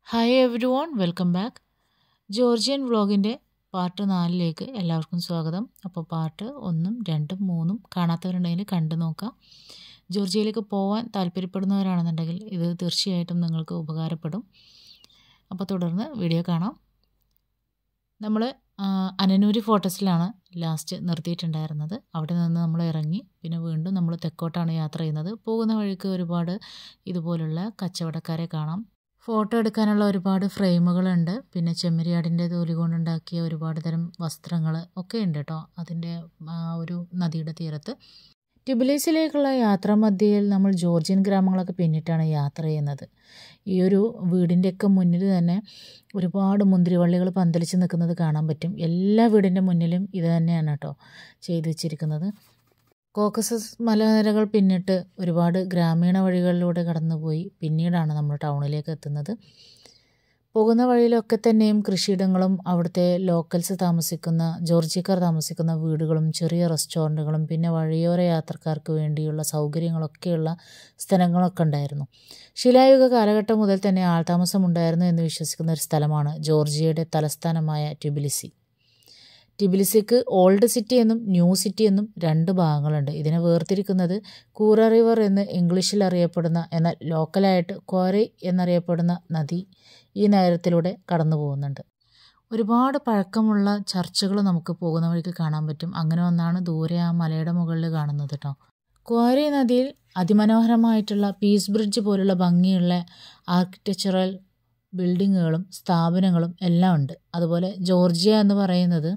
hi everyone welcome back Georgian വ്ളോഗിൻ്റെ part നാലിലേക്ക് എല്ലാവർക്കും സ്വാഗതം അപ്പോൾ പാർട്ട് ഒന്നും രണ്ടും മൂന്നും കാണാത്തവരുണ്ടെങ്കിൽ കണ്ടു നോക്കാം ജോർജിയയിലേക്ക് പോകാൻ താല്പര്യപ്പെടുന്നവരാണെന്നുണ്ടെങ്കിൽ ഇത് തീർച്ചയായിട്ടും നിങ്ങൾക്ക് ഉപകാരപ്പെടും അപ്പോൾ തുടർന്ന് വീഡിയോ കാണാം നമ്മൾ അനനൂരി ഫോട്ടോസിലാണ് ലാസ്റ്റ് നിർത്തിയിട്ടുണ്ടായിരുന്നത് അവിടെ നിന്ന് നമ്മൾ ഇറങ്ങി പിന്നെ വീണ്ടും നമ്മൾ തെക്കോട്ടാണ് യാത്ര ചെയ്യുന്നത് പോകുന്ന വഴിക്ക് ഒരുപാട് ഇതുപോലുള്ള കച്ചവടക്കാരെ കാണാം ഫോട്ടോ എടുക്കാനുള്ള ഒരുപാട് ഫ്രെയിമുകളുണ്ട് പിന്നെ ചെമ്മരിയാടിൻ്റെ തോലി കൊണ്ടുണ്ടാക്കിയ ഒരുപാട് തരം വസ്ത്രങ്ങൾ ഒക്കെ ഉണ്ട് കേട്ടോ അതിൻ്റെ ആ ഒരു നദിയുടെ തീരത്ത് ടിബിലീസിലേക്കുള്ള യാത്രാമധ്യയിൽ നമ്മൾ ജോർജിയൻ ഗ്രാമങ്ങളൊക്കെ പിന്നിട്ടാണ് യാത്ര ചെയ്യുന്നത് ഈ ഒരു വീടിൻ്റെയൊക്കെ മുന്നിൽ തന്നെ ഒരുപാട് മുന്തിരിവള്ളികൾ പന്തലിച്ച് നിൽക്കുന്നത് കാണാൻ പറ്റും എല്ലാ വീടിൻ്റെ മുന്നിലും ഇത് തന്നെയാണ് കേട്ടോ ചെയ്തു വെച്ചിരിക്കുന്നത് കോക്കസസ് മലനിരകൾ പിന്നിട്ട് ഒരുപാട് ഗ്രാമീണ വഴികളിലൂടെ കടന്നുപോയി പിന്നീടാണ് നമ്മൾ ടൗണിലേക്ക് എത്തുന്നത് പോകുന്ന വഴിയിലൊക്കെ തന്നെയും കൃഷിയിടങ്ങളും അവിടുത്തെ ലോക്കൽസ് താമസിക്കുന്ന ജോർജിയക്കാർ താമസിക്കുന്ന വീടുകളും ചെറിയ റെസ്റ്റോറൻറ്റുകളും പിന്നെ വഴിയോര യാത്രക്കാർക്ക് വേണ്ടിയുള്ള സൗകര്യങ്ങളൊക്കെയുള്ള സ്ഥലങ്ങളൊക്കെ ഉണ്ടായിരുന്നു ശിലായുഗ കാലഘട്ടം മുതൽ തന്നെ ആൾതാമസം ഉണ്ടായിരുന്നു എന്ന് വിശ്വസിക്കുന്ന ഒരു സ്ഥലമാണ് ജോർജിയയുടെ തലസ്ഥാനമായ ട്യുബിലിസി ടിബിലിസിക്ക് ഓൾഡ് സിറ്റി എന്നും ന്യൂ സിറ്റി എന്നും രണ്ട് ഭാഗങ്ങളുണ്ട് ഇതിനെ വേർതിരിക്കുന്നത് കൂറ റിവർ എന്ന് ഇംഗ്ലീഷിൽ അറിയപ്പെടുന്ന എന്നാൽ ലോക്കലായിട്ട് ക്വാറി എന്നറിയപ്പെടുന്ന നദി ഈ നഗരത്തിലൂടെ കടന്നു പോകുന്നുണ്ട് ഒരുപാട് പഴക്കമുള്ള ചർച്ചുകൾ നമുക്ക് പോകുന്ന വഴിക്ക് കാണാൻ പറ്റും അങ്ങനെ ഒന്നാണ് ദൂരെ ആ മലയുടെ മുകളിൽ കാണുന്നത് കേട്ടോ ക്വാറി നദിയിൽ അതിമനോഹരമായിട്ടുള്ള പീസ് ബ്രിഡ്ജ് പോലുള്ള ഭംഗിയുള്ള ആർക്കിടെക്ചറൽ ബിൽഡിങ്ങുകളും സ്ഥാപനങ്ങളും എല്ലാം ഉണ്ട് അതുപോലെ ജോർജിയ എന്ന് പറയുന്നത്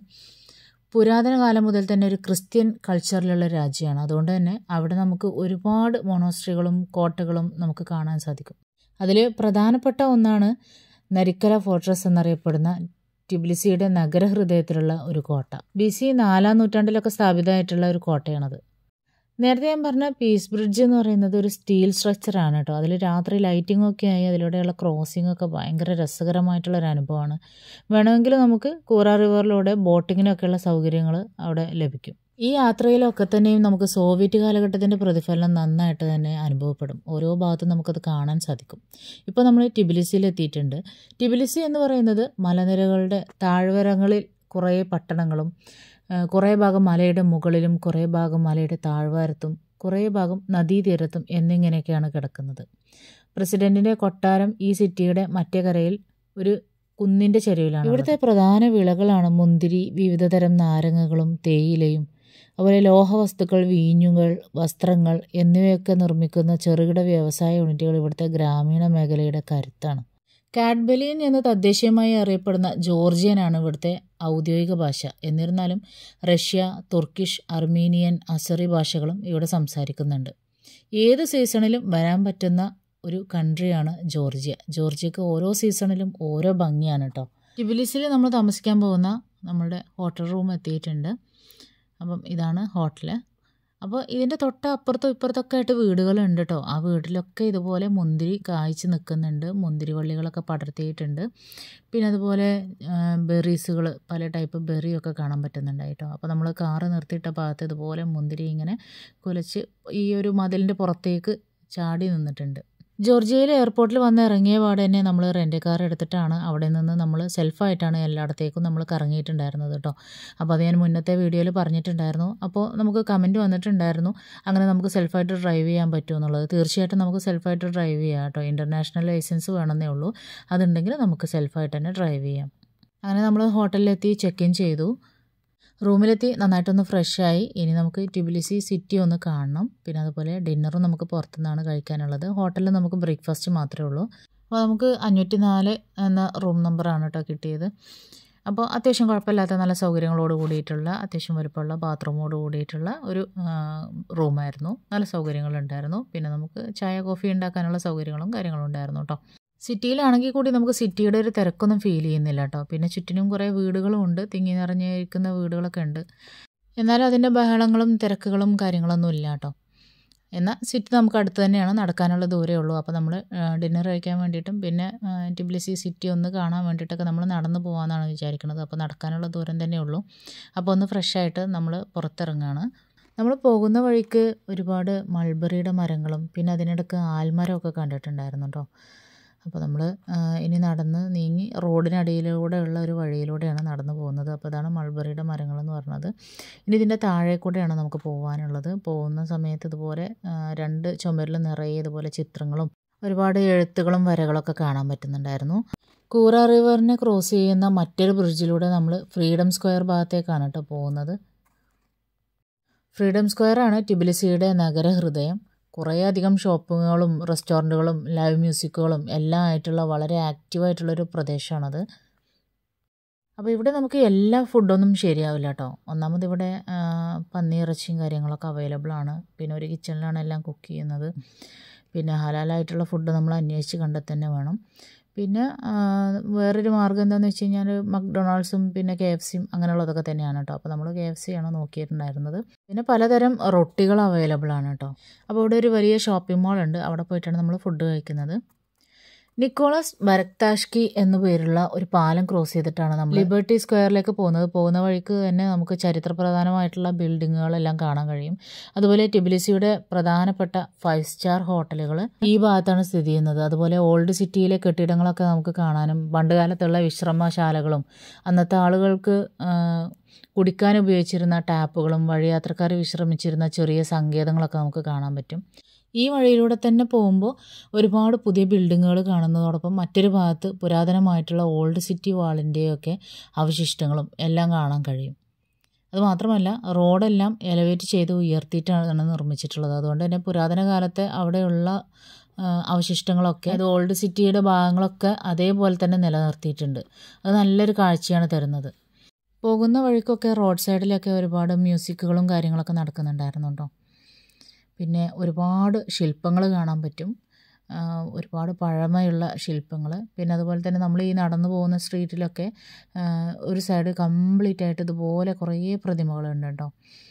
പുരാതന കാലം മുതൽ തന്നെ ഒരു ക്രിസ്ത്യൻ കൾച്ചറിലുള്ള രാജ്യമാണ് അതുകൊണ്ട് തന്നെ അവിടെ നമുക്ക് ഒരുപാട് മോണോസ്ട്രികളും കോട്ടകളും നമുക്ക് കാണാൻ സാധിക്കും അതിൽ പ്രധാനപ്പെട്ട ഒന്നാണ് നരിക്കല ഫോർട്രസ് എന്നറിയപ്പെടുന്ന ടിബ്ലിസിയുടെ നഗരഹൃദയത്തിലുള്ള ഒരു കോട്ട ബി സി നാലാം നൂറ്റാണ്ടിലൊക്കെ സ്ഥാപിതമായിട്ടുള്ള ഒരു കോട്ടയാണത് നേരത്തെ ഞാൻ പറഞ്ഞ പീസ് ബ്രിഡ്ജ് എന്ന് പറയുന്നത് ഒരു സ്റ്റീൽ സ്ട്രക്ചറാണ് കേട്ടോ അതിൽ രാത്രി ലൈറ്റിംഗ് ഒക്കെ ആയി അതിലൂടെയുള്ള ക്രോസിംഗ് ഒക്കെ ഭയങ്കര രസകരമായിട്ടുള്ള ഒരു അനുഭവമാണ് വേണമെങ്കിൽ നമുക്ക് കൂറ റിവറിലൂടെ ബോട്ടിങ്ങിനൊക്കെയുള്ള സൗകര്യങ്ങൾ അവിടെ ലഭിക്കും ഈ യാത്രയിലൊക്കെ തന്നെയും നമുക്ക് സോവിയറ്റ് കാലഘട്ടത്തിൻ്റെ പ്രതിഫലനം നന്നായിട്ട് തന്നെ അനുഭവപ്പെടും ഓരോ ഭാഗത്തും നമുക്കത് കാണാൻ സാധിക്കും ഇപ്പോൾ നമ്മൾ ടിബിലിസിയിൽ എത്തിയിട്ടുണ്ട് ടിബിലിസി എന്ന് പറയുന്നത് മലനിരകളുടെ താഴ്വരങ്ങളിൽ കുറേ പട്ടണങ്ങളും കുറേ ഭാഗം മലയുടെ മുകളിലും കുറേ ഭാഗം മലയുടെ താഴ്വാരത്തും കുറേ ഭാഗം നദീതീരത്തും എന്നിങ്ങനെയൊക്കെയാണ് കിടക്കുന്നത് പ്രസിഡന്റിൻ്റെ കൊട്ടാരം ഈ സിറ്റിയുടെ മറ്റേ കരയിൽ ഒരു കുന്നിൻ്റെ ചെരുവിലാണ് ഇവിടുത്തെ പ്രധാന വിളകളാണ് മുന്തിരി വിവിധതരം നാരങ്ങകളും തേയിലയും അതുപോലെ ലോഹവസ്തുക്കൾ വീഞ്ഞുകൾ വസ്ത്രങ്ങൾ എന്നിവയൊക്കെ നിർമ്മിക്കുന്ന ചെറുകിട വ്യവസായ യൂണിറ്റുകൾ ഇവിടുത്തെ ഗ്രാമീണ മേഖലയുടെ കരുത്താണ് കാഡ്ബലിയൻ എന്ന് തദ്ദേശീയമായി അറിയപ്പെടുന്ന ജോർജിയനാണ് ഇവിടുത്തെ ഔദ്യോഗിക ഭാഷ എന്നിരുന്നാലും റഷ്യ തുർക്കിഷ് അർമീനിയൻ അസറി ഭാഷകളും ഇവിടെ സംസാരിക്കുന്നുണ്ട് ഏത് സീസണിലും വരാൻ പറ്റുന്ന ഒരു കൺട്രിയാണ് ജോർജിയ ജോർജിയക്ക് ഓരോ സീസണിലും ഓരോ ഭംഗിയാണ് കേട്ടോ ടിബിലിസിൽ നമ്മൾ താമസിക്കാൻ പോകുന്ന നമ്മളുടെ ഹോട്ടൽ റൂം എത്തിയിട്ടുണ്ട് അപ്പം ഇതാണ് ഹോട്ടൽ അപ്പോൾ ഇതിൻ്റെ തൊട്ട് അപ്പുറത്തും ഇപ്പുറത്തൊക്കെ ആയിട്ട് വീടുകളുണ്ട് കേട്ടോ ആ വീട്ടിലൊക്കെ ഇതുപോലെ മുന്തിരി കായ്ച്ച് നിൽക്കുന്നുണ്ട് മുന്തിരി വള്ളികളൊക്കെ പടർത്തിയിട്ടുണ്ട് പിന്നെ അതുപോലെ ബെറീസുകൾ പല ടൈപ്പ് ബെറിയൊക്കെ കാണാൻ പറ്റുന്നുണ്ട് കേട്ടോ അപ്പോൾ നമ്മൾ കാറ് നിർത്തിയിട്ട ഭാഗത്ത് ഇതുപോലെ മുന്തിരി ഇങ്ങനെ കുലച്ച് ഈ ഒരു മതിലിൻ്റെ പുറത്തേക്ക് ചാടി നിന്നിട്ടുണ്ട് ജോർജിയയിൽ എയർപോർട്ടിൽ വന്ന് ഇറങ്ങിയ പാടെ തന്നെ നമ്മൾ റെൻ്റ് കാർ എടുത്തിട്ടാണ് അവിടെ നിന്ന് നമ്മൾ സെൽഫായിട്ടാണ് എല്ലായിടത്തേക്കും നമ്മൾ കറങ്ങിയിട്ടുണ്ടായിരുന്നത് കേട്ടോ അപ്പോൾ അത് ഞാൻ മുന്നത്തെ വീഡിയോയിൽ പറഞ്ഞിട്ടുണ്ടായിരുന്നു അപ്പോൾ നമുക്ക് കമൻറ്റ് വന്നിട്ടുണ്ടായിരുന്നു അങ്ങനെ നമുക്ക് സെൽഫായിട്ട് ഡ്രൈവ് ചെയ്യാൻ പറ്റുമോ എന്നുള്ളത് തീർച്ചയായിട്ടും നമുക്ക് സെൽഫായിട്ട് ഡ്രൈവ് ചെയ്യാം കേട്ടോ ഇൻ്റർനാഷണൽ ലൈസൻസ് വേണമെന്നേ ഉള്ളൂ അതുണ്ടെങ്കിൽ നമുക്ക് സെൽഫായിട്ട് തന്നെ ഡ്രൈവ് ചെയ്യാം അങ്ങനെ നമ്മൾ ഹോട്ടലിലെത്തി ചെക്ക് ഇൻ ചെയ്തു റൂമിലെത്തി നന്നായിട്ടൊന്ന് ഫ്രഷായി ഇനി നമുക്ക് ടിബിലിസി സിറ്റി ഒന്ന് കാണണം പിന്നെ അതുപോലെ ഡിന്നറും നമുക്ക് പുറത്തുനിന്നാണ് കഴിക്കാനുള്ളത് ഹോട്ടലിൽ നമുക്ക് ബ്രേക്ക്ഫാസ്റ്റ് മാത്രമേ ഉള്ളൂ അപ്പോൾ നമുക്ക് അഞ്ഞൂറ്റി നാല് എന്ന റൂം നമ്പറാണ് കേട്ടോ കിട്ടിയത് അപ്പോൾ അത്യാവശ്യം കുഴപ്പമില്ലാത്ത നല്ല സൗകര്യങ്ങളോട് കൂടിയിട്ടുള്ള അത്യാവശ്യം വലുപ്പമുള്ള ബാത്റൂമോട് കൂടിയിട്ടുള്ള ഒരു റൂമായിരുന്നു നല്ല സൗകര്യങ്ങളുണ്ടായിരുന്നു പിന്നെ നമുക്ക് ചായ കോഫി ഉണ്ടാക്കാനുള്ള സൗകര്യങ്ങളും കാര്യങ്ങളും ഉണ്ടായിരുന്നു കേട്ടോ സിറ്റിയിലാണെങ്കിൽ കൂടി നമുക്ക് സിറ്റിയുടെ ഒരു തിരക്കൊന്നും ഫീൽ ചെയ്യുന്നില്ല കേട്ടോ പിന്നെ ചുറ്റിനും കുറേ വീടുകളും ഉണ്ട് തിങ്ങി നിറഞ്ഞിരിക്കുന്ന വീടുകളൊക്കെ ഉണ്ട് എന്നാലും അതിൻ്റെ ബഹളങ്ങളും തിരക്കുകളും കാര്യങ്ങളൊന്നും ഇല്ല കേട്ടോ എന്നാൽ സിറ്റി നമുക്ക് അടുത്ത് തന്നെയാണ് നടക്കാനുള്ള ദൂരമേ ഉള്ളൂ അപ്പോൾ നമ്മൾ ഡിന്നർ കഴിക്കാൻ വേണ്ടിയിട്ടും പിന്നെ ടിബ്ലിസി സിറ്റി ഒന്ന് കാണാൻ വേണ്ടിയിട്ടൊക്കെ നമ്മൾ നടന്നു പോകാമെന്നാണ് വിചാരിക്കുന്നത് അപ്പോൾ നടക്കാനുള്ള ദൂരം തന്നെ ഉള്ളൂ അപ്പോൾ ഒന്ന് ഫ്രഷായിട്ട് നമ്മൾ പുറത്തിറങ്ങുകയാണ് നമ്മൾ പോകുന്ന വഴിക്ക് ഒരുപാട് മൾബറിയുടെ മരങ്ങളും പിന്നെ അതിനിടയ്ക്ക് ആൽമരമൊക്കെ കണ്ടിട്ടുണ്ടായിരുന്നു കേട്ടോ അപ്പോൾ നമ്മൾ ഇനി നടന്ന് നീങ്ങി റോഡിനടിയിലൂടെ ഉള്ള ഒരു വഴിയിലൂടെയാണ് നടന്നു പോകുന്നത് അപ്പോൾ അതാണ് മൾബറിയുടെ മരങ്ങളെന്ന് പറഞ്ഞത് ഇനി ഇതിൻ്റെ താഴെ കൂടെയാണ് നമുക്ക് പോകാനുള്ളത് പോകുന്ന സമയത്ത് ഇതുപോലെ ആ, രണ്ട് ചുമരിൽ നിറയെ ഇതുപോലെ ചിത്രങ്ങളും ഒരുപാട് എഴുത്തുകളും വരകളൊക്കെ കാണാൻ പറ്റുന്നുണ്ടായിരുന്നു കൂറ റിവറിനെ ക്രോസ് ചെയ്യുന്ന മറ്റൊരു ബ്രിഡ്ജിലൂടെ നമ്മൾ ഫ്രീഡം സ്ക്വയർ ഭാഗത്തേക്കാണ് കേട്ടോ പോകുന്നത് ഫ്രീഡം സ്ക്വയറാണ് ടിബിലിസിയുടെ നഗരഹൃദയം കുറേയധികം ഷോപ്പിങ്ങുകളും റെസ്റ്റോറൻറ്റുകളും ലൈവ് മ്യൂസിക്കുകളും എല്ലാം ആയിട്ടുള്ള വളരെ ആക്റ്റീവായിട്ടുള്ളൊരു പ്രദേശമാണത് അപ്പോൾ ഇവിടെ നമുക്ക് എല്ലാ ഫുഡൊന്നും ശരിയാവില്ല കേട്ടോ ഒന്നാമത് ഇവിടെ ആ, പന്നിയിറച്ചിയും കാര്യങ്ങളൊക്കെ അവൈലബിൾ ആണ് പിന്നെ ഒരു കിച്ചണിലാണ് എല്ലാം കുക്ക് ചെയ്യുന്നത് പിന്നെ ഹലാലായിട്ടുള്ള ഫുഡ് നമ്മൾ അന്വേഷിച്ച് കണ്ടെത്തി തന്നെ വേണം പിന്നെ ആ, വേറൊരു മാർഗ്ഗം എന്താണെന്ന് വെച്ച് കഴിഞ്ഞാൽ മക്ഡൊണാൾഡ്സും പിന്നെ കെ എഫ് സിയും അങ്ങനെയുള്ളതൊക്കെ തന്നെയാണ് കേട്ടോ അപ്പോൾ നമ്മൾ കെ എഫ് സി ആണ് നോക്കിയിട്ടുണ്ടായിരുന്നത് പിന്നെ പലതരം റൊട്ടികൾ അവൈലബിൾ ആണ് കേട്ടോ അപ്പോൾ ഇവിടെ ഒരു വലിയ ഷോപ്പിംഗ് മാൾ ഉണ്ട് അവിടെ പോയിട്ടാണ് നമ്മൾ ഫുഡ് കഴിക്കുന്നത് നിക്കോളസ് ബരക്താഷ്കി എന്നു പേരുള്ള ഒരു പാലം ക്രോസ് ചെയ്തിട്ടാണ് നമ്മൾ ലിബർട്ടി സ്ക്വയറിലേക്ക് പോകുന്നത് പോകുന്ന വഴിക്ക് തന്നെ നമുക്ക് ചരിത്രപ്രധാനമായിട്ടുള്ള ബിൽഡിങ്ങുകളെല്ലാം കാണാൻ കഴിയും അതുപോലെ ടിബിലിസിയുടെ പ്രധാനപ്പെട്ട ഫൈവ് സ്റ്റാർ ഹോട്ടലുകൾ ഈ ഭാഗത്താണ് സ്ഥിതി ചെയ്യുന്നത് അതുപോലെ ഓൾഡ് സിറ്റിയിലെ കെട്ടിടങ്ങളൊക്കെ നമുക്ക് കാണാനും പണ്ട് കാലത്തുള്ള വിശ്രമശാലകളും അന്നത്തെ ആളുകൾക്ക് ആ, കുടിക്കാൻ ഉപയോഗിച്ചിരുന്ന ടാപ്പുകളും വഴിയാത്രക്കാർ വിശ്രമിച്ചിരുന്ന ചെറിയ സങ്കേതങ്ങളൊക്കെ നമുക്ക് കാണാൻ പറ്റും ഈ വഴിയിലൂടെ തന്നെ പോകുമ്പോൾ ഒരുപാട് പുതിയ ബിൽഡിങ്ങുകൾ കാണുന്നതോടൊപ്പം മറ്റൊരു ഭാഗത്ത് പുരാതനമായിട്ടുള്ള ഓൾഡ് സിറ്റി വാളിൻ്റെയൊക്കെ അവശിഷ്ടങ്ങളും എല്ലാം കാണാൻ കഴിയും അതുമാത്രമല്ല റോഡെല്ലാം എലവേറ്റ് ചെയ്ത് ഉയർത്തിയിട്ടാണ് നിർമ്മിച്ചിട്ടുള്ളത് അതുകൊണ്ട് തന്നെ പുരാതന കാലത്തെ അവിടെയുള്ള ആ, അവശിഷ്ടങ്ങളൊക്കെ അത് ഓൾഡ് സിറ്റിയുടെ ഭാഗങ്ങളൊക്കെ അതേപോലെ തന്നെ നിലനിർത്തിയിട്ടുണ്ട് അത് നല്ലൊരു കാഴ്ചയാണ് തരുന്നത് പോകുന്ന വഴിക്കൊക്കെ റോഡ് സൈഡിലൊക്കെ ഒരുപാട് മ്യൂസിക്കുകളും കാര്യങ്ങളൊക്കെ നടക്കുന്നുണ്ടായിരുന്നു കേട്ടോ പിന്നെ ഒരുപാട് ശില്പങ്ങൾ കാണാൻ പറ്റും ആ, ഒരുപാട് പഴമയുള്ള ശില്പങ്ങൾ പിന്നെ അതുപോലെ തന്നെ നമ്മൾ ഈ നടന്നു പോകുന്ന സ്ട്രീറ്റിലൊക്കെ ആ, ഒരു സൈഡ് കംപ്ലീറ്റ് ആയിട്ട് ഇതുപോലെ കുറേ പ്രതിമകളുണ്ട് കേട്ടോ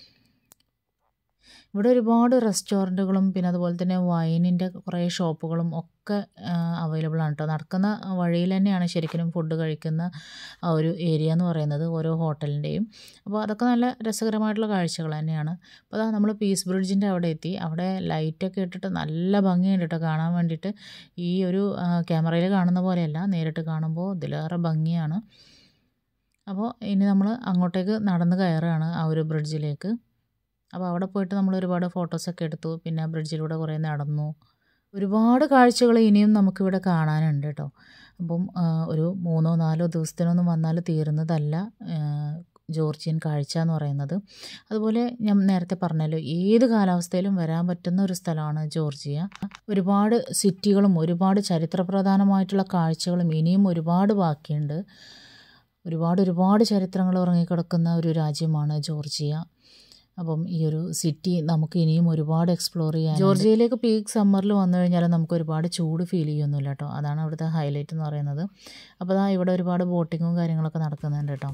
ഇവിടെ ഒരുപാട് റെസ്റ്റോറൻറ്റുകളും പിന്നെ അതുപോലെ തന്നെ വൈനിൻ്റെ കുറേ ഷോപ്പുകളും ഒക്കെ അവൈലബിൾ ആണ് കേട്ടോ നടക്കുന്ന വഴിയിൽ തന്നെയാണ് ശരിക്കും ഫുഡ് കഴിക്കുന്ന ആ ഒരു ഏരിയ എന്ന് പറയുന്നത് ഓരോ ഹോട്ടലിൻ്റെയും അപ്പോൾ അതൊക്കെ നല്ല രസകരമായിട്ടുള്ള കാഴ്ചകൾ തന്നെയാണ് അപ്പോൾ അതാ നമ്മൾ പീസ് ബ്രിഡ്ജിൻ്റെ അവിടെ എത്തി അവിടെ ലൈറ്റൊക്കെ ഇട്ടിട്ട് നല്ല ഭംഗിയുണ്ട് കേട്ടോ കാണാൻ വേണ്ടിയിട്ട് ഈ ഒരു ക്യാമറയിൽ കാണുന്ന പോലെയല്ല നേരിട്ട് കാണുമ്പോൾ ഇതിലേറെ ഭംഗിയാണ് അപ്പോൾ ഇനി നമ്മൾ അങ്ങോട്ടേക്ക് നടന്ന് കയറുകയാണ് ആ ഒരു ബ്രിഡ്ജിലേക്ക് അപ്പോൾ അവിടെ പോയിട്ട് നമ്മൾ ഒരുപാട് ഫോട്ടോസൊക്കെ എടുത്തു പിന്നെ ബ്രിഡ്ജിലൂടെ കുറേ നടന്നു ഒരുപാട് കാഴ്ചകൾ ഇനിയും നമുക്കിവിടെ കാണാനുണ്ട് കേട്ടോ അപ്പം ആ, ഒരു മൂന്നോ നാലോ ദിവസത്തിനൊന്നും വന്നാൽ തീരുന്നതല്ല ആ, ജോർജിയൻ കാഴ്ച എന്ന് പറയുന്നത് അതുപോലെ ഞാൻ നേരത്തെ പറഞ്ഞല്ലോ ഏത് കാലാവസ്ഥയിലും വരാൻ പറ്റുന്ന ഒരു സ്ഥലമാണ് ജോർജിയ ഒരുപാട് സിറ്റികളും ഒരുപാട് ചരിത്രപ്രധാനമായിട്ടുള്ള കാഴ്ചകളും ഇനിയും ഒരുപാട് ബാക്കിയുണ്ട് ഒരുപാട് ഒരുപാട് ചരിത്രങ്ങൾ ഉറങ്ങിക്കിടക്കുന്ന ഒരു രാജ്യമാണ് ജോർജിയ അപ്പം ഈ ഒരു സിറ്റി നമുക്ക് ഇനിയും ഒരുപാട് എക്സ്പ്ലോർ ചെയ്യാൻ ജോർജിയയിലേക്ക് പീക്ക് സമ്മറിൽ വന്നു കഴിഞ്ഞാൽ നമുക്ക് ഒരുപാട് ചൂട് ഫീൽ ചെയ്യൊന്നുമില്ല കേട്ടോ അതാണ് അവിടുത്തെ ഹൈലൈറ്റ് എന്ന് പറയുന്നത് അപ്പോൾ ദാ ഇവിടെ ഒരുപാട് ബോട്ടിങ്ങും കാര്യങ്ങളൊക്കെ നടക്കുന്നുണ്ട് കേട്ടോ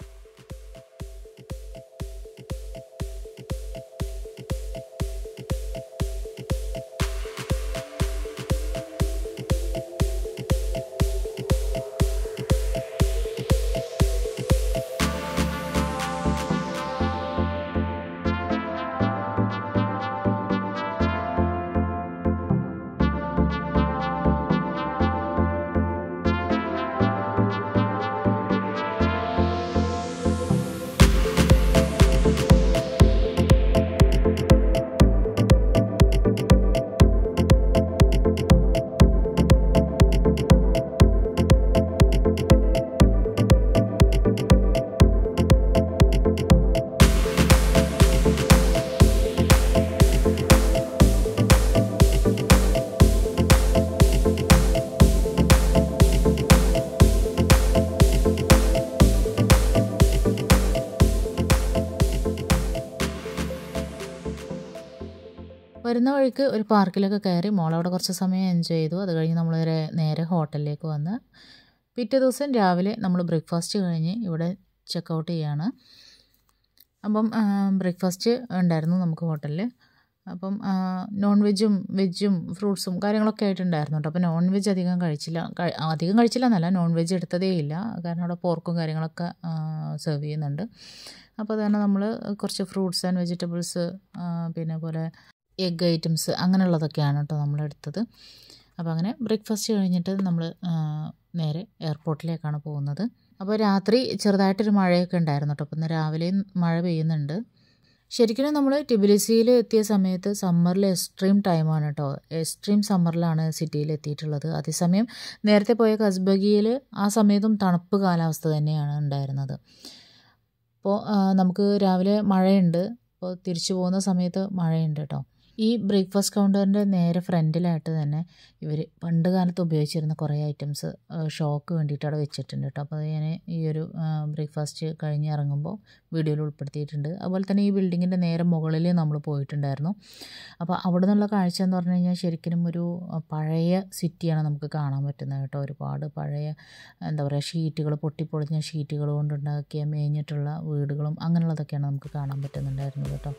വരുന്ന വഴിക്ക് ഒരു പാർക്കിലൊക്കെ കയറി മോളവിടെ കുറച്ച് സമയം എൻജോയ് ചെയ്തു അത് കഴിഞ്ഞ് നമ്മൾ നേരെ ഹോട്ടലിലേക്ക് വന്ന് പിറ്റേ ദിവസം രാവിലെ നമ്മൾ ബ്രേക്ക്ഫാസ്റ്റ് കഴിഞ്ഞ് ഇവിടെ ചെക്കൗട്ട് ചെയ്യാണ് അപ്പം ബ്രേക്ക്ഫാസ്റ്റ് ഉണ്ടായിരുന്നു നമുക്ക് ഹോട്ടലിൽ അപ്പം നോൺ വെജും വെജും ഫ്രൂട്ട്സും കാര്യങ്ങളൊക്കെ ആയിട്ടുണ്ടായിരുന്നു കേട്ടോ അപ്പോൾ നോൺ വെജ് അധികം കഴിച്ചില്ല കഴി- അധികം കഴിച്ചില്ല എന്നല്ല നോൺ വെജ് എടുത്തതേ ഇല്ല കാരണം അവിടെ പോർക്കും കാര്യങ്ങളൊക്കെ സെർവ് ചെയ്യുന്നുണ്ട് അപ്പോൾ തന്നെ നമ്മൾ കുറച്ച് ഫ്രൂട്ട്സ് ആൻഡ് വെജിറ്റബിൾസ് പിന്നെ പോലെ എഗ് ഐറ്റംസ് അങ്ങനെയുള്ളതൊക്കെയാണ് കേട്ടോ നമ്മളെടുത്തത് അപ്പോൾ അങ്ങനെ ബ്രേക്ക്ഫാസ്റ്റ് കഴിഞ്ഞിട്ട് നമ്മൾ നേരെ എയർപോർട്ടിലേക്കാണ് പോകുന്നത് അപ്പോൾ രാത്രി ചെറുതായിട്ടൊരു മഴയൊക്കെ ഉണ്ടായിരുന്നു കേട്ടോ അപ്പോൾ ഇന്ന് രാവിലെയും മഴ പെയ്യുന്നുണ്ട് ശരിക്കും നമ്മൾ ടിബിലിസിയിൽ എത്തിയ സമയത്ത് സമ്മറിൽ എക്സ്ട്രീം ടൈമാണ് കേട്ടോ എക്സ്ട്രീം സമ്മറിലാണ് സിറ്റിയിൽ എത്തിയിട്ടുള്ളത് അതേസമയം നേരത്തെ പോയ കസ്ബഗിയിൽ ആ സമയത്തും തണുപ്പ് കാലാവസ്ഥ തന്നെയാണ് ഉണ്ടായിരുന്നത് അപ്പോൾ നമുക്ക് രാവിലെ മഴയുണ്ട് അപ്പോൾ തിരിച്ചു പോകുന്ന സമയത്ത് മഴയുണ്ട് കേട്ടോ ഈ ബ്രേക്ക്ഫാസ്റ്റ് കൗണ്ടറിൻ്റെ നേരെ ഫ്രണ്ടിലായിട്ട് തന്നെ ഇവർ പണ്ട് കാലത്ത് ഉപയോഗിച്ചിരുന്ന കുറേ ഐറ്റംസ് ഷോക്ക് വേണ്ടിയിട്ട് അവിടെ വെച്ചിട്ടുണ്ട് കേട്ടോ അപ്പോൾ അത് ഞാൻ ഈ ഒരു ബ്രേക്ക്ഫാസ്റ്റ് കഴിഞ്ഞ് ഇറങ്ങുമ്പോൾ വീഡിയോയിൽ ഉൾപ്പെടുത്തിയിട്ടുണ്ട് അതുപോലെ തന്നെ ഈ ബിൽഡിങ്ങിൻ്റെ നേരെ മുകളിൽ നമ്മൾ പോയിട്ടുണ്ടായിരുന്നു അപ്പോൾ അവിടെ നിന്നുള്ള കാഴ്ച എന്ന് പറഞ്ഞു കഴിഞ്ഞാൽ ശരിക്കും ഒരു പഴയ സിറ്റിയാണ് നമുക്ക് കാണാൻ പറ്റുന്നത് കേട്ടോ ഒരുപാട് പഴയ എന്താ പറയുക ഷീറ്റുകൾ പൊട്ടിപ്പൊളിഞ്ഞ ഷീറ്റുകൾ കൊണ്ടുണ്ടാക്കിയ മേഞ്ഞിട്ടുള്ള വീടുകളും അങ്ങനെയുള്ളതൊക്കെയാണ് നമുക്ക് കാണാൻ പറ്റുന്നുണ്ടായിരുന്നത് കേട്ടോ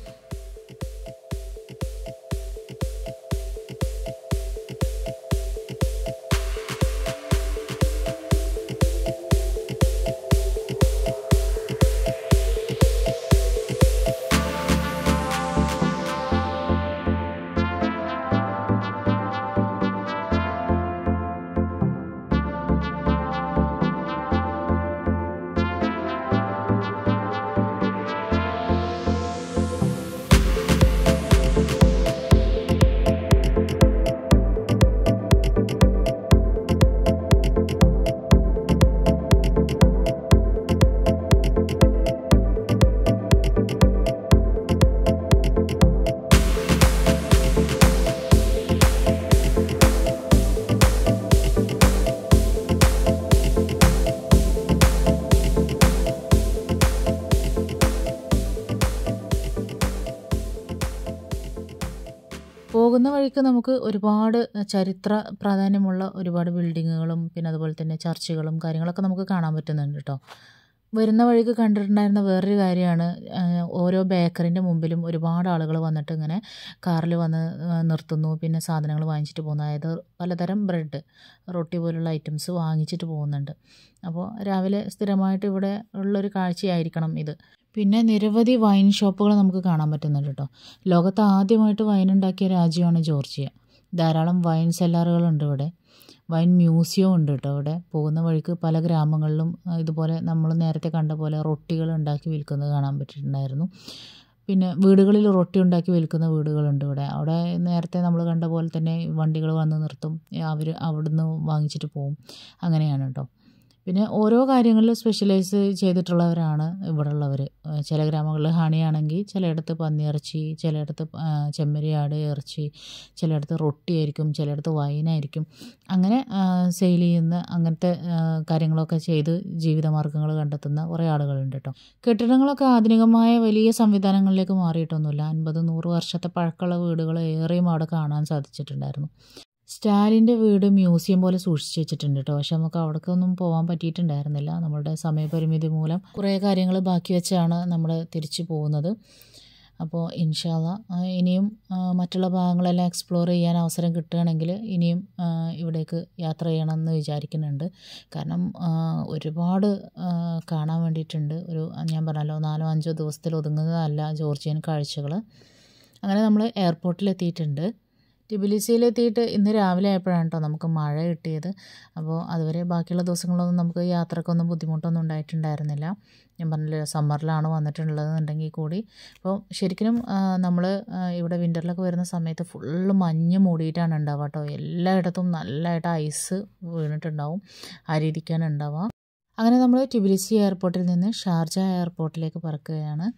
പോകുന്ന വഴിക്ക് നമുക്ക് ഒരുപാട് ചരിത്ര പ്രാധാന്യമുള്ള ഒരുപാട് ബിൽഡിങ്ങുകളും പിന്നെ അതുപോലെ തന്നെ ചർച്ചുകളും കാര്യങ്ങളൊക്കെ നമുക്ക് കാണാൻ പറ്റുന്നുണ്ട് കേട്ടോ വരുന്ന വഴിക്ക് കണ്ടിട്ടുണ്ടായിരുന്ന വേറൊരു കാര്യമാണ് ഓരോ ബേക്കറിൻ്റെ മുമ്പിലും ഒരുപാട് ആളുകൾ വന്നിട്ട് ഇങ്ങനെ കാറിൽ വന്ന് നിർത്തുന്നു പിന്നെ സാധനങ്ങൾ വാങ്ങിച്ചിട്ട് പോകുന്നു അതായത് പലതരം ബ്രെഡ് റൊട്ടി പോലുള്ള ഐറ്റംസ് വാങ്ങിച്ചിട്ട് പോകുന്നുണ്ട് അപ്പോൾ രാവിലെ സ്ഥിരമായിട്ട് ഇവിടെ ഉള്ളൊരു കാഴ്ചയായിരിക്കണം ഇത് പിന്നെ നിരവധി വൈൻ ഷോപ്പുകൾ നമുക്ക് കാണാൻ പറ്റുന്നുണ്ട് കേട്ടോ ലോകത്ത് ആദ്യമായിട്ട് വൈൻ ഉണ്ടാക്കിയ രാജ്യമാണ് ജോർജിയ ധാരാളം വൈൻ സെല്ലാറുകളുണ്ട് ഇവിടെ വൈൻ മ്യൂസിയം ഉണ്ട് കേട്ടോ ഇവിടെ പോകുന്ന വഴിക്ക് പല ഗ്രാമങ്ങളിലും ഇതുപോലെ നമ്മൾ നേരത്തെ കണ്ട പോലെ റൊട്ടികൾ ഉണ്ടാക്കി വിൽക്കുന്നത് കാണാൻ പറ്റിയിട്ടുണ്ടായിരുന്നു പിന്നെ വീടുകളിൽ റൊട്ടി ഉണ്ടാക്കി വിൽക്കുന്ന വീടുകളുണ്ട് ഇവിടെ അവിടെ നേരത്തെ നമ്മൾ കണ്ട പോലെ തന്നെ വണ്ടികൾ വന്ന് നിർത്തും അവർ അവിടുന്ന് വാങ്ങിച്ചിട്ട് പോകും അങ്ങനെയാണ് കേട്ടോ പിന്നെ ഓരോ കാര്യങ്ങളിൽ സ്പെഷ്യലൈസ് ചെയ്തിട്ടുള്ളവരാണ് ഇവിടെ ഉള്ളവർ ചില ഗ്രാമങ്ങളിൽ ഹണിയാണെങ്കിൽ ചിലയിടത്ത് പന്നിയിറച്ചി ചിലയിടത്ത് ചെമ്മരിയാട് ഇറച്ചി ചിലയിടത്ത് റൊട്ടിയായിരിക്കും ചിലയിടത്ത് വൈനായിരിക്കും അങ്ങനെ സെയിൽ ചെയ്യുന്ന അങ്ങനത്തെ കാര്യങ്ങളൊക്കെ ചെയ്ത് ജീവിതമാർഗ്ഗങ്ങൾ കണ്ടെത്തുന്ന കുറേ ആളുകളുണ്ട് കേട്ടോ കെട്ടിടങ്ങളൊക്കെ ആധുനികമായ വലിയ സംവിധാനങ്ങളിലേക്ക് മാറിയിട്ടൊന്നുമില്ല അൻപത് നൂറ് വർഷത്തെ പഴക്കമുള്ള വീടുകൾ ഏറെയും അവിടെ കാണാൻ സാധിച്ചിട്ടുണ്ടായിരുന്നു സ്റ്റാലിൻ്റെ വീട് മ്യൂസിയം പോലെ സൂക്ഷിച്ച് വെച്ചിട്ടുണ്ട് കേട്ടോ പക്ഷെ നമുക്ക് അവിടേക്കൊന്നും പോകാൻ പറ്റിയിട്ടുണ്ടായിരുന്നില്ല നമ്മളുടെ സമയപരിമിതി മൂലം കുറേ കാര്യങ്ങൾ ബാക്കി വെച്ചാണ് നമ്മൾ തിരിച്ചു പോകുന്നത് അപ്പോൾ ഇൻഷാല്ല ഇനിയും മറ്റുള്ള ഭാഗങ്ങളെല്ലാം എക്സ്പ്ലോർ ചെയ്യാൻ അവസരം കിട്ടുകയാണെങ്കിൽ ഇനിയും ഇവിടേക്ക് യാത്ര ചെയ്യണമെന്ന് വിചാരിക്കുന്നുണ്ട് കാരണം ഒരുപാട് കാണാൻ വേണ്ടിയിട്ടുണ്ട് ഒരു ഞാൻ പറഞ്ഞല്ലോ നാലോ അഞ്ചോ ദിവസത്തിൽ ഒതുങ്ങുന്നതല്ല ജോർജിയൻ കാഴ്ചകൾ അങ്ങനെ നമ്മൾ എയർപോർട്ടിലെത്തിയിട്ടുണ്ട് ടിബിലിസിയിലെത്തിയിട്ട് ഇന്ന് രാവിലെ ആയപ്പോഴാണ് കേട്ടോ നമുക്ക് മഴ കിട്ടിയത് അപ്പോൾ അതുവരെ ബാക്കിയുള്ള ദിവസങ്ങളൊന്നും നമുക്ക് യാത്രക്കൊന്നും ബുദ്ധിമുട്ടൊന്നും ഉണ്ടായിട്ടുണ്ടായിരുന്നില്ല ഞാൻ പറഞ്ഞില്ല സമ്മറിലാണ് വന്നിട്ടുള്ളതെന്നുണ്ടെങ്കിൽ കൂടി അപ്പോൾ ശരിക്കും നമ്മൾ ഇവിടെ വിൻ്ററിലൊക്കെ വരുന്ന സമയത്ത് ഫുള്ള് മഞ്ഞ് മൂടിയിട്ടാണ് ഉണ്ടാവുക കേട്ടോ എല്ലായിടത്തും നല്ലതായിട്ട് ഐസ് വീണിട്ടുണ്ടാവും ആ രീതിക്കാണ് ഉണ്ടാവുക അങ്ങനെ നമ്മൾ ടിബിലിസി എയർപോർട്ടിൽ നിന്ന് ഷാർജ എയർപോർട്ടിലേക്ക് പറക്കുകയാണ്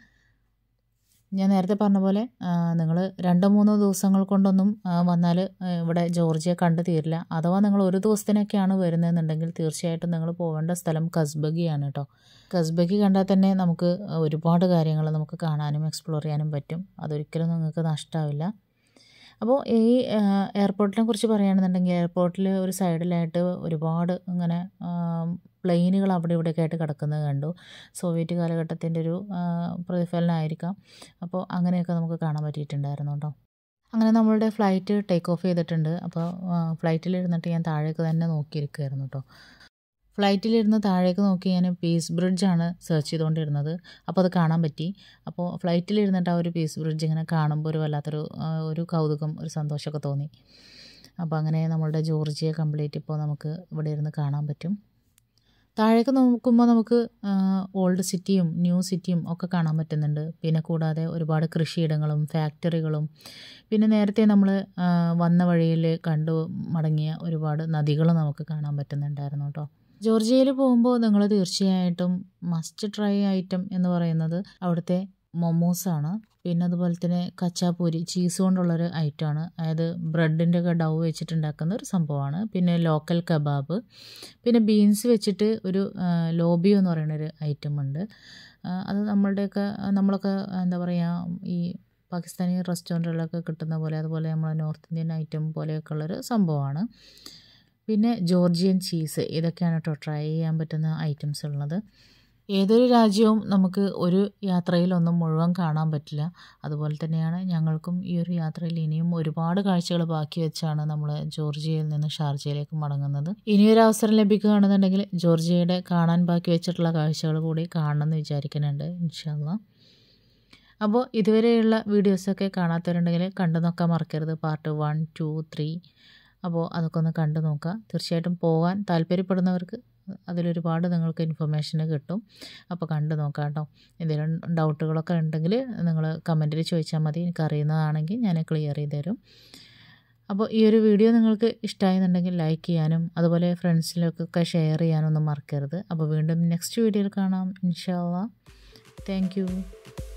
ഞാൻ നേരത്തെ പറഞ്ഞ പോലെ നിങ്ങൾ രണ്ടോ മൂന്നോ ദിവസങ്ങൾ കൊണ്ടൊന്നും വന്നാൽ ഇവിടെ ജോർജിയ കണ്ടു തീരില്ല അഥവാ നിങ്ങൾ ഒരു ദിവസത്തിനൊക്കെയാണ് വരുന്നതെന്നുണ്ടെങ്കിൽ തീർച്ചയായിട്ടും നിങ്ങൾ പോകേണ്ട സ്ഥലം കസ്ബഗിയാണ് കേട്ടോ കസ്ബഗി കണ്ടാൽ തന്നെ നമുക്ക് ഒരുപാട് കാര്യങ്ങൾ നമുക്ക് കാണാനും എക്സ്പ്ലോർ ചെയ്യാനും പറ്റും അതൊരിക്കലും നിങ്ങൾക്ക് നഷ്ടമാവില്ല അപ്പോൾ ഈ എയർപോർട്ടിനെ കുറിച്ച് പറയുകയാണെന്നുണ്ടെങ്കിൽ എയർപോർട്ടിൽ ഒരു സൈഡിലായിട്ട് ഒരുപാട് ഇങ്ങനെ പ്ലെയിനുകൾ അവിടെ ഇവിടെയൊക്കെ ആയിട്ട് കിടക്കുന്നത് കണ്ടു സോവിയറ്റ് കാലഘട്ടത്തിൻ്റെ ഒരു പ്രതിഫലനമായിരിക്കാം അപ്പോൾ അങ്ങനെയൊക്കെ നമുക്ക് കാണാൻ പറ്റിയിട്ടുണ്ടായിരുന്നു കേട്ടോ അങ്ങനെ നമ്മളുടെ ഫ്ലൈറ്റ് ടേക്ക് ഓഫ് ചെയ്തിട്ടുണ്ട് അപ്പോൾ ഫ്ലൈറ്റിലിരുന്നിട്ട് ഞാൻ താഴേക്ക് തന്നെ നോക്കിയിരിക്കുമായിരുന്നു കേട്ടോ ഫ്ലൈറ്റിലിരുന്ന് താഴേക്ക് നോക്കി ഞാൻ പീസ് ബ്രിഡ്ജാണ് സെർച്ച് ചെയ്തുകൊണ്ടിരുന്നത് അപ്പോൾ അത് കാണാൻ പറ്റി അപ്പോൾ ഫ്ലൈറ്റിലിരുന്നിട്ട് ആ ഒരു പീസ് ബ്രിഡ്ജ് ഇങ്ങനെ കാണുമ്പോൾ ഒരു വല്ലാത്തൊരു ഒരു കൗതുകം ഒരു സന്തോഷമൊക്കെ തോന്നി അപ്പോൾ അങ്ങനെ നമ്മളുടെ ജോർജിയ കംപ്ലീറ്റ് ഇപ്പോൾ നമുക്ക് ഇവിടെ ഇരുന്ന് കാണാൻ പറ്റും താഴേക്ക് നോക്കുമ്പോൾ നമുക്ക് ഓൾഡ് സിറ്റിയും ന്യൂ സിറ്റിയും ഒക്കെ കാണാൻ പറ്റുന്നുണ്ട് പിന്നെ കൂടാതെ ഒരുപാട് കൃഷിയിടങ്ങളും ഫാക്ടറികളും പിന്നെ നേരത്തെ നമ്മൾ വന്ന വഴിയിൽ കണ്ടു മടങ്ങിയ ഒരുപാട് നദികൾ നമുക്ക് കാണാൻ പറ്റുന്നുണ്ടായിരുന്നു കേട്ടോ ജോർജിയയിൽ പോകുമ്പോൾ നിങ്ങൾ തീർച്ചയായിട്ടും മസ്റ്റ് ട്രൈ ഐറ്റം എന്ന് പറയുന്നത് അവിടുത്തെ മൊമോസാണ് പിന്നെ അതുപോലെ തന്നെ കച്ചാപ്പൂരി ചീസ് കൊണ്ടുള്ളൊരു ഐറ്റമാണ് അതായത് ബ്രെഡിൻ്റെ ഒക്കെ ഡൗ വെച്ചിട്ടുണ്ടാക്കുന്ന ഒരു സംഭവമാണ് പിന്നെ ലോക്കൽ കബാബ് പിന്നെ ബീൻസ് വെച്ചിട്ട് ഒരു ലോബിയോ എന്ന് പറയുന്ന ഒരു ഐറ്റം ഉണ്ട് അത് നമ്മളുടെയൊക്കെ നമ്മളൊക്കെ എന്താ പറയുക ഈ പാകിസ്ഥാനി റെസ്റ്റോറൻറ്റുകളിലൊക്കെ കിട്ടുന്ന പോലെ അതുപോലെ നമ്മൾ നോർത്ത് ഇന്ത്യൻ ഐറ്റം പോലെയൊക്കെ ഉള്ളൊരു സംഭവമാണ് പിന്നെ ജോർജിയൻ ചീസ് ഇതൊക്കെയാണ് കേട്ടോ ട്രൈ ചെയ്യാൻ പറ്റുന്ന ഐറ്റംസ് ഉള്ളത് ഏതൊരു രാജ്യവും നമുക്ക് ഒരു യാത്രയിലൊന്നും മുഴുവൻ കാണാൻ പറ്റില്ല അതുപോലെ തന്നെയാണ് ഞങ്ങൾക്കും ഈ ഒരു യാത്രയിൽ ഇനിയും ഒരുപാട് കാഴ്ചകൾ ബാക്കി വെച്ചാണ് നമ്മൾ ജോർജിയയിൽ നിന്ന് ഷാർജയിലേക്ക് മടങ്ങുന്നത് ഇനിയൊരു അവസരം ലഭിക്കുകയാണെന്നുണ്ടെങ്കിൽ ജോർജിയയുടെ കാണാൻ ബാക്കി വെച്ചിട്ടുള്ള കാഴ്ചകൾ കൂടി കാണണമെന്ന് വിചാരിക്കുന്നുണ്ട് ഇൻഷാല്ല അപ്പോൾ ഇതുവരെയുള്ള വീഡിയോസൊക്കെ കാണാത്തവരുണ്ടെങ്കിൽ കണ്ടു നോക്കാൻ മറക്കരുത് പാർട്ട് വൺ ടു ത്രീ അപ്പോൾ അതൊക്കെ ഒന്ന് കണ്ടു നോക്കുക തീർച്ചയായിട്ടും പോകാൻ താല്പര്യപ്പെടുന്നവർക്ക് അതിലൊരുപാട് നിങ്ങൾക്ക് ഇൻഫർമേഷൻ കിട്ടും അപ്പോൾ കണ്ടു നോക്കാം കേട്ടോ എന്തെങ്കിലും ഡൗട്ടുകളൊക്കെ ഉണ്ടെങ്കിൽ നിങ്ങൾ കമൻറ്റിൽ ചോദിച്ചാൽ മതി എനിക്ക് അറിയുന്നതാണെങ്കിൽ ഞാൻ ക്ലിയർ ചെയ്ത് തരും അപ്പോൾ ഈ ഒരു വീഡിയോ നിങ്ങൾക്ക് ഇഷ്ടമായെന്നുണ്ടെങ്കിൽ ലൈക്ക് ചെയ്യാനും അതുപോലെ ഫ്രണ്ട്സിലൊക്കെ ഷെയർ ചെയ്യാനൊന്നും മറക്കരുത് അപ്പോൾ വീണ്ടും നെക്സ്റ്റ് വീഡിയോയിൽ കാണാം ഇൻഷാല്ല താങ്ക്